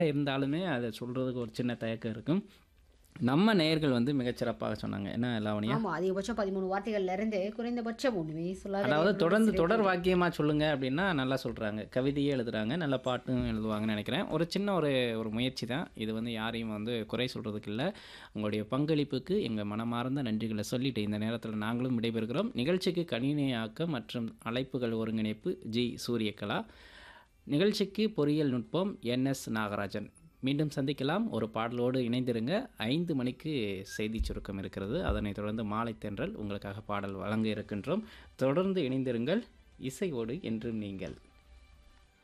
இருந்தாலுமே அத சொல்றதுக்கு ஒரு சின்ன தயக்கம் இருக்கும். நம்ம நேயர்கள் வந்து மிகச்சிறப்பாக சொன்னாங்க. என்ன லாவண்யா? ஆமா. அதிகபட்சம் 13 வார்த்தைகள்ல இருந்து குறைந்தபட்சம் ஒண்ணுமே சொல்லாத அதாவது நேயர்களோட தொடர்ந்து சிரிப்பு. தொடர் வாக்கியமா சொல்லுங்க அப்படின்னா நல்லா சொல்றாங்க. கவிதையே எழுதுறாங்க. நல்ல பாட்டும் எழுதுவாங்கன்னு நெனைக்கிறேன். ஒரு சின்ன ஒரு ஒரு முயற்சி தான். இது வந்து யாரையும் வந்து குறை சொல்றதுக்கு இல்ல. உங்களுடைய பங்களிப்புக்கு எங்க மனமார்ந்த நன்றிகள சொல்லிட்டு, இந்த நேரத்தில நாங்களும் விடைபெறுகிறோம். நிகழ்ச்சிக்கு கணினியாக்கம் மற்றும் அழைப்புகள் ஒருங்கிணைப்பு ஜி. சூரியகலா. நிகழ்ச்சிக்கு பொறியியல் நுட்பம் என்.எஸ். நாகராஜன். மீண்டும் சந்திக்கலாம். ஒரு பாடலோடு இணைந்திருங்க. 5 மணிக்கு செய்திச் சுருக்கம் இருக்கிறது. அதனைத் தொடர்ந்து மாலை தென்றல் உங்களுக்காக பாடல் வழங்க இருக்கின்றோம். தொடர்ந்து இணைந்திருங்கள். இசையோடு என்றும் நீங்கள்.